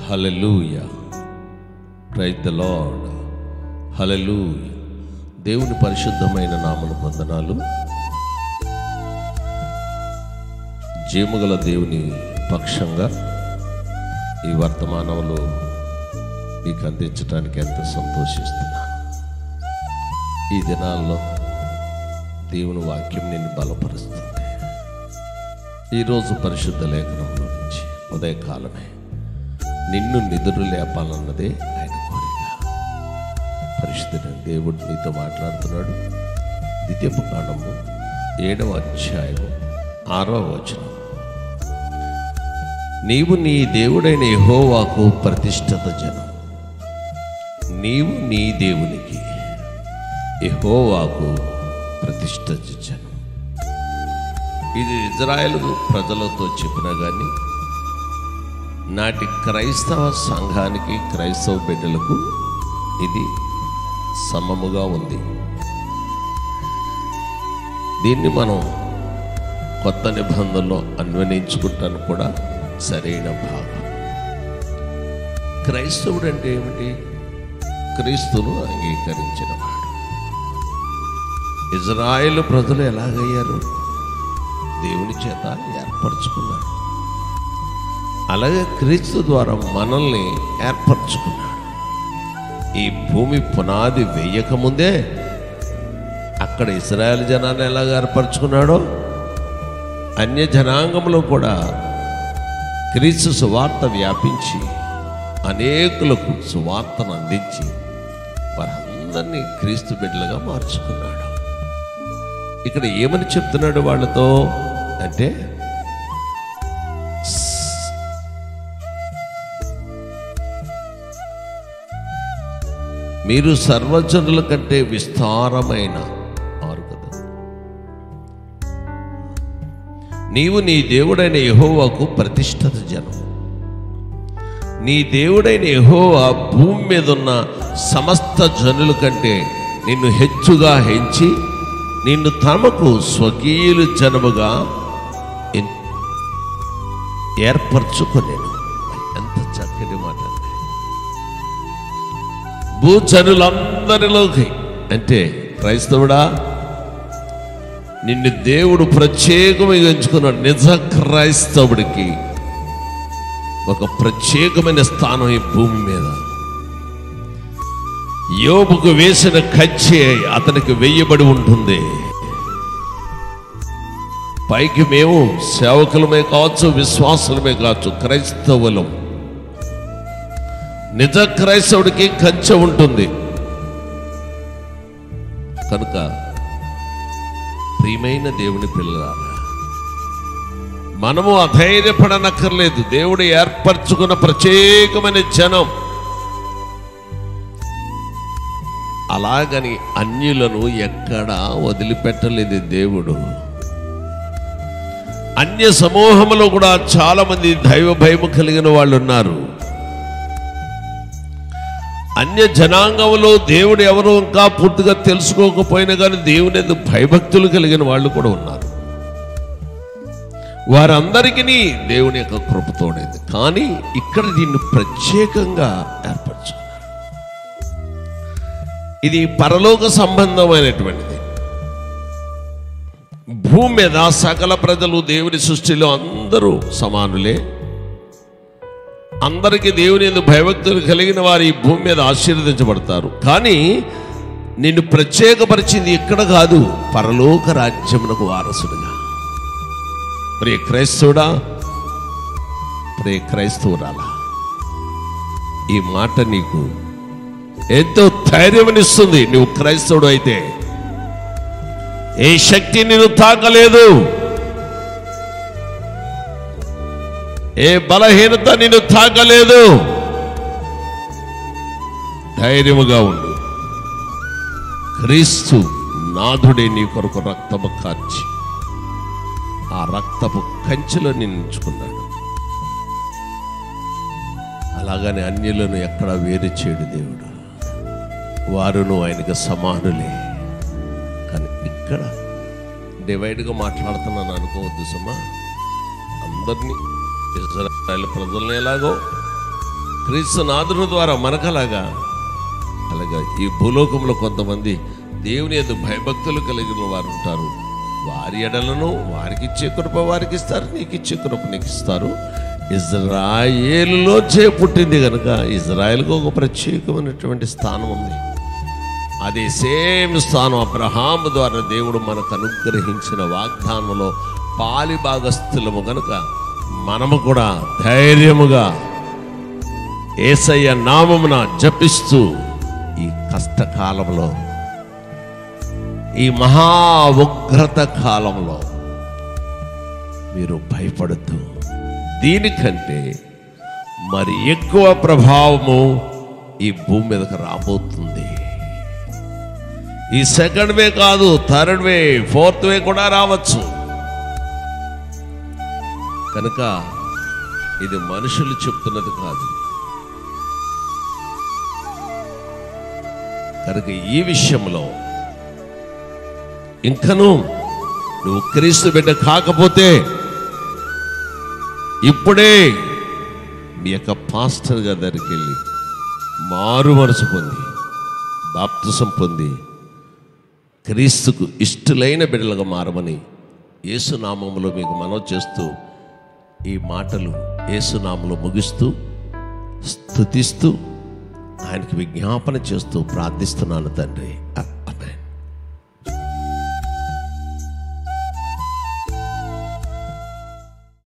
hallelujah right the Lord hallelujah దేవుని పరిశుద్ధమైన నామను వందనాలు జీముగల దేవుని పక్షంగా ఈ వర్తమానంలో మీకు అందించడానికి ఎంత సంతోషిస్తున్నాను ఈ దినాల్లో దేవుని వాక్యం నిన్ను బలపరుస్తుంది ఈరోజు పరిశుద్ధ లేఖనంలో నుంచి ఉదయకాలమే నిన్ను నిధులు లేపాలన్నదే ఆయన కోరిక పరిశుద్ధుడైన దేవుడు నీతో మాట్లాడుతున్నాడు ద్వితీయపు కాండము ఏడవ అధ్యాయము ఆరవ వచనం నీవు నీ దేవుడైన యెహోవాకు ప్రతిష్ఠత జనం నీవు నీ దేవునికి యెహోవాకు ప్రతిష్ఠత జనం ఇది ఇజ్రాయెల్ ప్రజలతో చెప్పినా కానీ నాటి క్రైస్తవ సంఘానికి క్రైస్తవ బిడ్డలకు ఇది సమముగా ఉంది దీన్ని మనం కొత్త నిబంధనలో అన్వయించుకుంటాను కూడా సరైన భాగం క్రైస్తవుడు అంటే ఏమిటి క్రీస్తును అంగీకరించిన వాడు ఇజ్రాయేల్ ప్రజలు ఎలాగయ్యారు దేవుని చేత ఏర్పరచుకున్నారు అలాగే క్రీస్తు ద్వారా మనల్ని ఏర్పరచుకున్నాడు ఈ భూమి పునాది వేయకముందే అక్కడ ఇస్రాయేల్ జనాన్ని ఎలాగ ఏర్పరచుకున్నాడో అన్య జనాంగంలో కూడా క్రీస్తు సువార్త వ్యాపించి అనేకులకు సువార్తను అందించి వారందరినీ క్రీస్తు బిడ్డలుగా మార్చుకున్నాడు ఇక్కడ ఏమని చెప్తున్నాడు వాళ్ళతో అంటే మీరు సర్వజనుల కంటే విస్తారమైన ఆరు కదా నీవు నీ దేవుడైన యెహోవాకు ప్రతిష్ఠిత జనం నీ దేవుడైన యెహోవా భూమి మీద ఉన్న సమస్త జనుల కంటే నిన్ను హెచ్చుగా హెంచి నిన్ను తమకు స్వకీయులు జనముగా ఎన్- ఏర్పరచుకొనేను ఎంత చక్కటి మాట అండి భూజనులందరిలోకి అంటే క్రైస్తవుడా నిన్ను దేవుడు ప్రత్యేకమైన ఎంచుకున్నాడు నిజ క్రైస్తవుడికి ఒక ప్రత్యేకమైన స్థానం ఈ భూమి మీద యోబుకు వేసిన కచ్చే అతనికి వెయ్యబడి ఉంటుంది పైకి మేము సేవకులమే కావచ్చు విశ్వాసులమే కావచ్చు క్రైస్తవులం నిజ క్రైస్తవుడికి కంచె ఉంటుంది కనుక ప్రియమైన దేవుని పిల్లలారా మనము అధైర్యపడనక్కర్లేదు దేవుడు ఏర్పరచుకున్న ప్రత్యేకమైన జనం అలాగని అన్యులను ఎక్కడా వదిలిపెట్టలేదు దేవుడు అన్య సమూహంలో కూడా చాలా మంది దైవ భయము కలిగిన వాళ్ళు ఉన్నారు అన్య జనాంగంలో దేవుడు ఎవరు ఇంకా పూర్తిగా తెలుసుకోకపోయినా కానీ దేవుని ఎందుకు భయభక్తులు కలిగిన వాళ్ళు కూడా ఉన్నారు వారందరికీ దేవుని యొక్క కృప తోడైంది కానీ ఇక్కడ దీన్ని ప్రత్యేకంగా ఏర్పరచుకున్నారు ఇది పరలోక సంబంధమైనటువంటిది భూమి మీద సకల ప్రజలు దేవుని సృష్టిలో అందరూ సమానులే అందరికీ దేవుని ఎందు భయభక్తులు కలిగిన వారు ఈ భూమి మీద ఆశీర్వదించబడతారు కానీ నిన్ను ప్రత్యేకపరిచింది ఇక్కడ కాదు పరలోక రాజ్యమునకు వారసుడుగా ప్రియ క్రైస్తవుడా ప్రియ క్రైస్తవురాలా ఈ మాట నీకు ఎంతో ధైర్యమనిస్తుంది నువ్వు క్రైస్తవుడు అయితే ఏ శక్తి నిన్ను తాకలేదు ఏ బలహీనత నిన్ను తాకలేదు ధైర్యముగా ఉండు క్రీస్తు నాథుడే నీ కొరకు రక్తము కార్చి ఆ రక్తపు కంచెలో నిన్నుంచుకున్నాడు అలాగని అన్యులను ఎక్కడ వేరు చేయడు దేవుడు వారును ఆయనకు సమానులే కానీ ఇక్కడ డివైడ్గా మాట్లాడుతున్నాను అనుకోవద్దు సుమా అందరినీ ఇజ్రాయల్ ప్రజల్ని ఎలాగో క్రీస్తు నాదుని ద్వారా మనకలాగా అలాగా ఈ భూలోకంలో కొంతమంది దేవుని ఎందు భయభక్తులు కలిగిన వారు ఉంటారు వారి ఎడలను వారికి ఇచ్చే కృప వారికి ఇస్తారు నీకు ఇచ్చే కృప నీకు ఇస్తారు ఇజ్రాయేలులో చే పుట్టింది కనుక ఇజ్రాయేల్కి ఒక ప్రత్యేకమైనటువంటి స్థానం ఉంది అదే సేమ్ స్థానం అబ్రహాము ద్వారా దేవుడు మనకు అనుగ్రహించిన వాగ్దానంలో పాలి భాగస్థులము కనుక మనము కూడా ధైర్యముగా ఏసయ్య నామమున జపిస్తూ ఈ కష్టకాలంలో ఈ మహా ఉగ్రత కాలంలో మీరు భయపడద్దు దీనికంటే మరి ఎక్కువ ప్రభావము ఈ భూమి మీదకి రాబోతుంది ఈ సెకండ్ వే కాదు థర్డ్ వే ఫోర్త్ వే కూడా రావచ్చు కనుక ఇది మనుషులు చెప్తున్నది కాదు కనుక ఈ విషయంలో ఇంకను నువ్వు క్రీస్తు బిడ్డ కాకపోతే ఇప్పుడే మీ యొక్క పాస్టర్ గారి దగ్గరికి వెళ్ళి మారు మనసు పొంది బాప్తిసం పొంది క్రీస్తుకు ఇష్టలైన బిడ్డలుగా మారమని యేసునామములో మీకు మనవి చేస్తూ ఈ మాటలు యేసునామలో ముగిస్తూ స్తుతిస్తూ ఆయనకి విజ్ఞాపన చేస్తూ ప్రార్థిస్తున్నాను తండ్రి